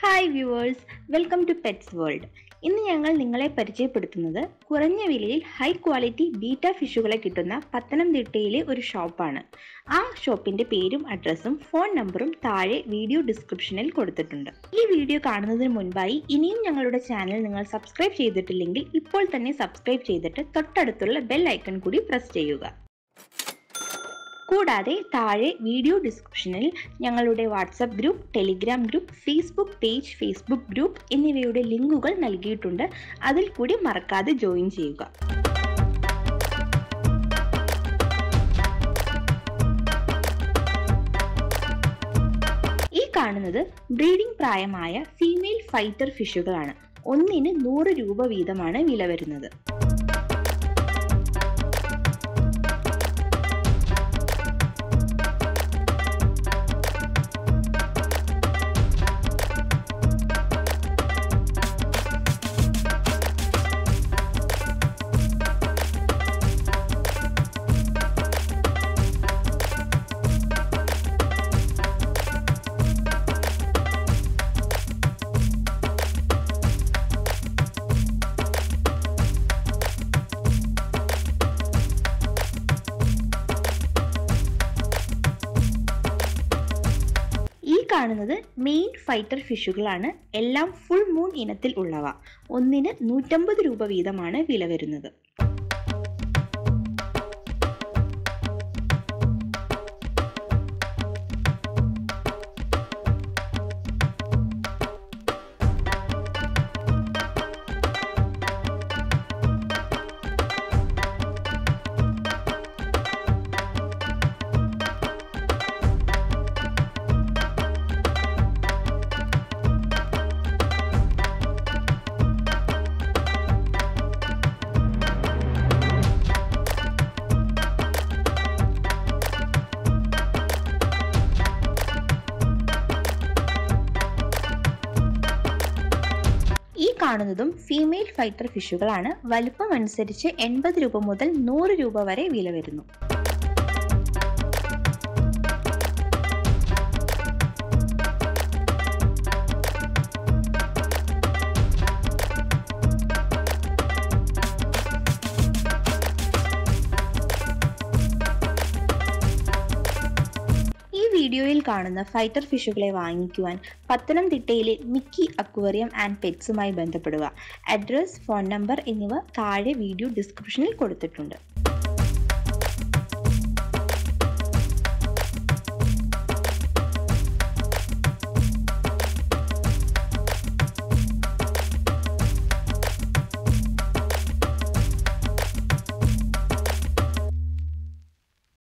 hi viewers welcome to pets world ഇന്ന് ഞങ്ങൾ നിങ്ങളെ പരിചയപ്പെടുത്തുന്നത് കുറഞ്ഞ വിലയിൽ ഹൈ ക്വാളിറ്റി ബീറ്റ ഫിഷുകളെ കിട്ടുന്ന പത്തനംതിട്ടയിലെ ഒരു ഷോപ്പാണ് ആ ഷോപ്പിന്റെ പേരും അഡ്രസ്സും ഫോൺ നമ്പറും താഴെ വീഡിയോ ഡിസ്ക്രിപ്ഷനിൽ കൊടുത്തിട്ടുണ്ട് ഈ വീഡിയോ കാണുന്നതിന് മുൻപായി ഇനിയും ഞങ്ങളുടെ ചാനൽ നിങ്ങൾ സബ്സ്ക്രൈബ് ചെയ്തിട്ടില്ലെങ്കിൽ ഇപ്പോൾ തന്നെ സബ്സ്ക്രൈബ് ചെയ്തിട്ട് തൊട്ടടുത്തുള്ള ബെൽ ഐക്കൺ കൂടി പ്രസ് ചെയ്യുക കൂടാതെ താഴെ വീഡിയോ ഡിസ്ക്രിപ്ഷനിൽ ഞങ്ങളുടെ WhatsApp group Telegram group Facebook page Facebook group എന്നിവയുടെ ലിങ്കുകൾ നൽകിയിട്ടുണ്ട് അതിൽ കൂടി മറക്കാതെ ജോയിൻ ചെയ്യുക ഈ കാണുന്നത് ബ്രീഡിംഗ് പ്രായമായ ഫീമെയിൽ ഫൈറ്റർ ഫിഷുകളാണ് ഒന്നിന് നൂറ് രൂപ വീതമാണ് വില വരുന്നത് ഈ കാണുന്നത് മെയിൻ ഫൈറ്റർ ഫിഷുകളാണ് എല്ലാം ഫുൾ മൂൺ ഇനത്തിൽ ഉള്ളവ ഒന്നിന് നൂറ്റമ്പത് രൂപ വീതമാണ് വില വരുന്നത് ഈ കാണുന്നതും ഫീമെയിൽ ഫൈറ്റർ ഫിഷുകളാണ് വലുപ്പം അനുസരിച്ച് എൺപത് രൂപ മുതൽ നൂറ് രൂപ വരെ വില വരുന്നു ഈ വീഡിയോയിൽ കാണുന്ന ഫൈറ്റർ ഫിഷുകളെ വാങ്ങിക്കുവാൻ പത്തനംതിട്ടയിലെ മിക്കി അക്വേറിയം ആൻഡ് പെറ്റ്സുമായി ബന്ധപ്പെടുക അഡ്രസ് ഫോൺ നമ്പർ എന്നിവ താഴെ വീഡിയോ ഡിസ്ക്രിപ്ഷനിൽ കൊടുത്തിട്ടുണ്ട്